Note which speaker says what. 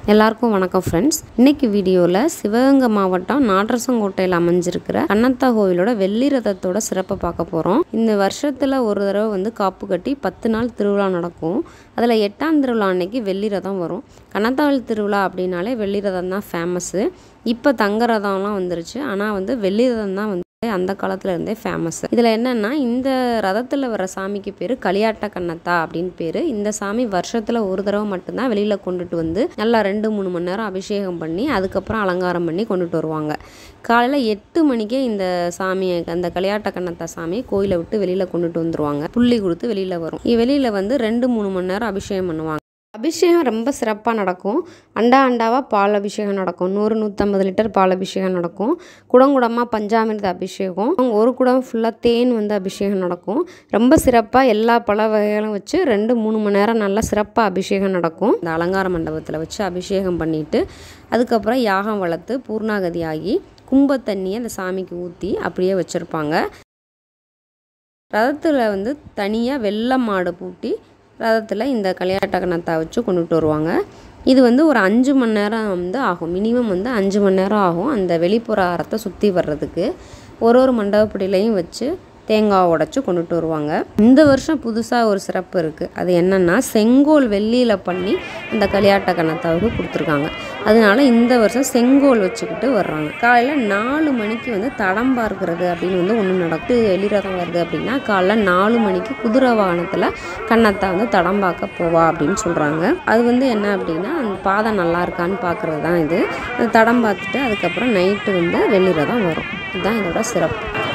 Speaker 1: எல்லாருக்கும் வணக்கம் ஃப்ரெண்ட்ஸ் இன்னைக்கு வீடியோவில் சிவகங்கை மாவட்டம் நாட்ரசங்கோட்டையில் அமைஞ்சிருக்கிற கண்ணத்தா கோவிலோட வெள்ளி ரதத்தோட சிறப்பை பார்க்க போகிறோம் இந்த வருஷத்தில் ஒரு தடவை வந்து காப்பு கட்டி பத்து நாள் திருவிழா நடக்கும் அதில் எட்டாம் திருவிழா அன்னைக்கு வெள்ளி ரதம் வரும் கண்ணத்தாவல் திருவிழா அப்படின்னாலே வெள்ளி ரதம் தான் ஃபேமஸ்ஸு இப்போ தங்க ரதம்லாம் வந்துருச்சு ஆனால் வந்து வெள்ளி ரதம் தான் வந்து அந்த காலத்துல இருந்தே ஃபேமஸ் இதில் என்னன்னா இந்த ரதத்தில் வர சாமிக்கு பேர் களியாட்ட கண்ணத்தா அப்படின்னு பேர் இந்த சாமி வருஷத்தில் ஒரு தடவை மட்டும்தான் வெளியில் கொண்டுட்டு வந்து நல்லா ரெண்டு மூணு மணி நேரம் அபிஷேகம் பண்ணி அதுக்கப்புறம் அலங்காரம் பண்ணி கொண்டுட்டு வருவாங்க காலையில் எட்டு மணிக்கே இந்த சாமியை அந்த களியாட்ட கண்ணத்தா சாமியை கோயிலை விட்டு வெளியில் கொண்டுட்டு வந்துருவாங்க புள்ளி கொடுத்து வெளியில் வரும் வெளியில் வந்து ரெண்டு மூணு மணி நேரம் அபிஷேகம் பண்ணுவாங்க அபிஷேகம் ரொம்ப சிறப்பாக நடக்கும் அண்டா அண்டாவாக பால் அபிஷேகம் நடக்கும் நூறு நூற்றம்பது லிட்டர் பால் அபிஷேகம் நடக்கும் குடங்குடமாக பஞ்சாமிர்த அபிஷேகம் ஒரு குடம் ஃபுல்லாக தேன் வந்து அபிஷேகம் நடக்கும் ரொம்ப சிறப்பாக எல்லா பழ வகைகளும் வச்சு ரெண்டு மூணு மணி நேரம் நல்லா சிறப்பாக அபிஷேகம் நடக்கும் இந்த அலங்கார மண்டபத்தில் வச்சு அபிஷேகம் பண்ணிட்டு அதுக்கப்புறம் யாகம் வளர்த்து பூர்ணாகதி ஆகி கும்ப தண்ணியை அந்த சாமிக்கு ஊற்றி அப்படியே வச்சுருப்பாங்க ரதத்தில் வந்து தனியாக வெள்ளை மாடு பூட்டி ரதத்தில் இந்த கல்யாட்ட கணத்தை வச்சு கொண்டுட்டு வருவாங்க இது வந்து ஒரு அஞ்சு மணி நேரம் வந்து ஆகும் மினிமம் வந்து அஞ்சு மணி நேரம் ஆகும் அந்த வெளிப்புற அறத்தை சுற்றி வர்றதுக்கு ஒரு ஒரு மண்டபப்படியிலையும் வச்சு தேங்காய் உடச்சி கொண்டுட்டு வருவாங்க இந்த வருஷம் புதுசாக ஒரு சிறப்பு இருக்குது அது என்னென்னா செங்கோல் வெள்ளியில் பண்ணி அந்த களியாட்ட கணத்தாவுக்கு கொடுத்துருக்காங்க அதனால இந்த வருஷம் செங்கோல் வச்சுக்கிட்டு வர்றாங்க காலையில் நாலு மணிக்கு வந்து தடம் பார்க்கிறது அப்படின்னு வந்து ஒன்று நடக்குது வெளிரதம் வருது அப்படின்னா காலைல நாலு மணிக்கு குதிரை வாகனத்தில் கண்ணத்தை வந்து தடம் பார்க்க போவா அப்படின்னு சொல்கிறாங்க அது வந்து என்ன அப்படின்னா அந்த பாதம் நல்லா இருக்கான்னு பார்க்குறது தான் இது அந்த தடம் பார்த்துட்டு அதுக்கப்புறம் நைட்டு வந்து வெள்ளிரதம் வரும் இதுதான் இதோட சிறப்பு